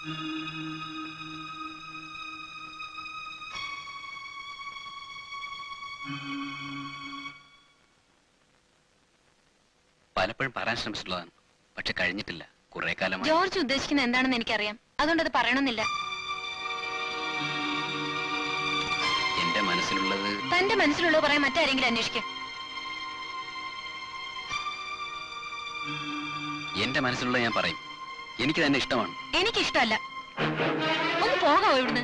പലപ്പോഴും പറയാൻ ശ്രമിച്ചിട്ടുള്ളതാണ് പക്ഷെ കഴിഞ്ഞിട്ടില്ല കുറെ കാലമായി ജോർജ് ഉദ്ദേശിക്കുന്നത് എന്താണെന്ന് എനിക്കറിയാം അതുകൊണ്ട് അത് പറയണമെന്നില്ല എന്റെ മനസ്സിലുള്ളത് തന്റെ മനസ്സിലുള്ളത് പറയാൻ മറ്റാരെങ്കിലും അന്വേഷിക്കും എന്റെ മനസ്സിലുള്ളത് ഞാൻ പറയും എനിക്ക് തന്നെ ഇഷ്ടമാണ് എനിക്കിഷ്ടമല്ല ഒന്ന് പോകാവോ ഇവിടുന്ന്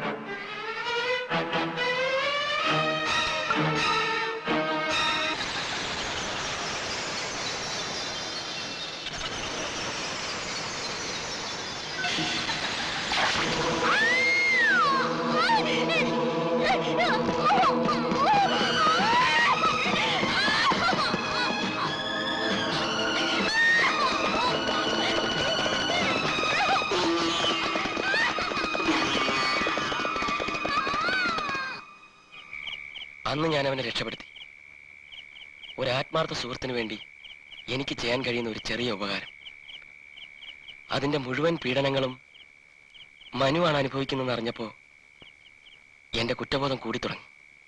അന്ന് ഞാൻ അവനെ രക്ഷപ്പെടുത്തി ഒരു ആത്മാർത്ഥ സുഹൃത്തിന് വേണ്ടി എനിക്ക് ചെയ്യാൻ കഴിയുന്ന ഒരു ചെറിയ ഉപകാരം അതിന്റെ മുഴുവൻ പീഡനങ്ങളും മനുവാണ് അനുഭവിക്കുന്നതെന്ന് അറിഞ്ഞപ്പോ എന്റെ കുറ്റബോധം കൂടി തുടങ്ങി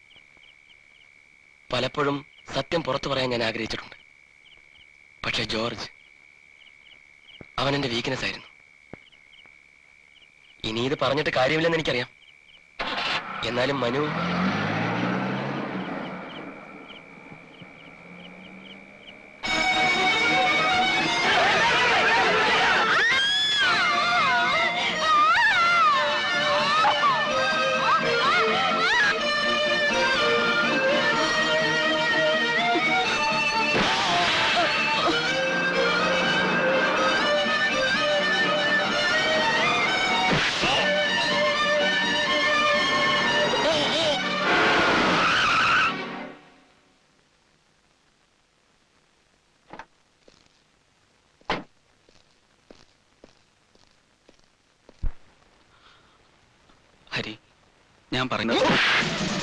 പലപ്പോഴും സത്യം പുറത്തു പറയാൻ ഞാൻ ആഗ്രഹിച്ചിട്ടുണ്ട് പക്ഷെ ജോർജ് അവൻ എന്റെ വീക്ക്നെസ് ആയിരുന്നു ഇനി ഇത് പറഞ്ഞിട്ട് കാര്യമില്ലെന്ന് എനിക്കറിയാം എന്നാലും മനു ഹരി ഞാൻ പറയുന്നത്